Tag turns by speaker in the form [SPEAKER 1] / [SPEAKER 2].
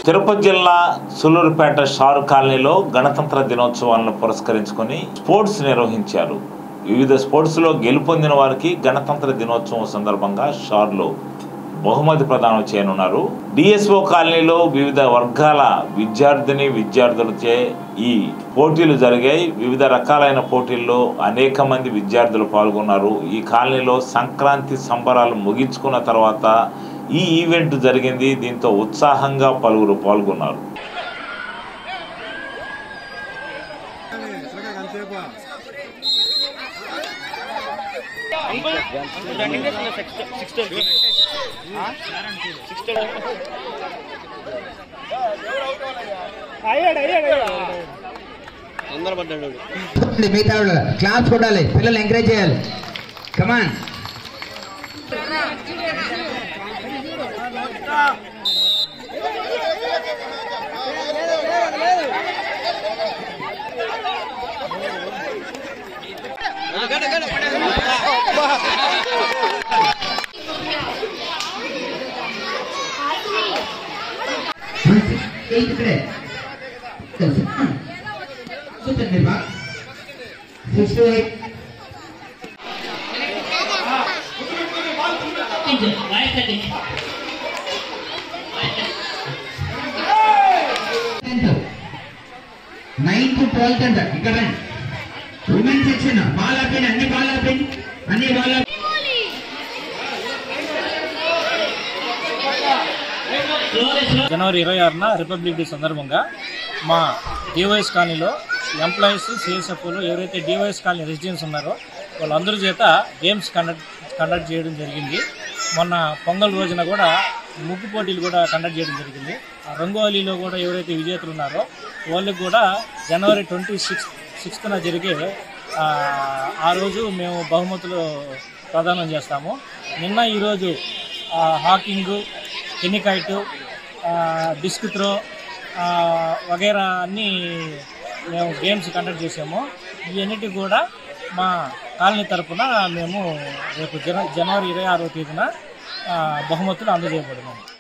[SPEAKER 1] తిరుపతి జిల్లా సులూరుపేట షారు కాలనీలో గణతంత్ర దినోత్సవాలను పురస్కరించుకొని స్పోర్ట్స్ నిర్వహించారు వివిధ స్పోర్ట్స్లో గెలుపొందిన వారికి గణతంత్ర దినోత్సవం సందర్భంగా షార్లో బహుమతి ప్రదానం చేయనున్నారు డిఎస్ఓ కాలనీలో వివిధ వర్గాల విద్యార్థిని విద్యార్థులచే ఈ పోటీలు జరిగాయి వివిధ రకాలైన పోటీల్లో అనేక మంది విద్యార్థులు పాల్గొన్నారు ఈ కాలనీలో సంక్రాంతి సంబరాలు ముగించుకున్న తర్వాత ఈ ఈవెంట్ జరిగింది దీంతో ఉత్సాహంగా పలువురు పాల్గొన్నారు
[SPEAKER 2] కొట్టండి మిగతా వాళ్ళు క్లాస్ కొట్టాలి పిల్లలు ఎంకరేజ్ చేయాలి కమాన్ ఇక్కడే కూర్చోండి బా six two eight tenth ninth twelfth అంట ఇక్కడ ఉమెన్ సెక్షన్ బాల్ ఆపిన్ అన్ని బాల్ ఆపిన్ అన్ని బాల్
[SPEAKER 3] జనవరి ఇరవై ఆరున రిపబ్లిక్ డే సందర్భంగా మా డివైఎస్ కాలనీలో ఎంప్లాయీస్ సిఎస్ఎఫ్లు ఎవరైతే డివైఎస్ కాలనీ రెసిడెంట్స్ ఉన్నారో వాళ్ళందరి చేత గేమ్స్ కండక్ట్ కండక్ట్ చేయడం జరిగింది మొన్న పొంగల్ రోజున కూడా ముగ్గు పోటీలు కూడా కండక్ట్ చేయడం జరిగింది ఆ రంగోలీలో కూడా ఎవరైతే విజేతలు ఉన్నారో వాళ్ళకి కూడా జనవరి ట్వంటీ సిక్స్ సిక్స్త్న జరిగే ఆ, ఆ రోజు మేము బహుమతులు ప్రదానం చేస్తాము నిన్న ఈరోజు ఆ, హాకింగ్ టెన్నికైట్ డిస్క్ త్రో ఆ, వగైరా అన్ని మేము గేమ్స్ కండక్ట్ చేసాము ఇవన్నిటి కూడా మా కాలనీ తరపున మేము రేపు జన జనవరి ఇరవై ఆరో తేదీన ఆ, బహుమతులు అందజేయబడినాము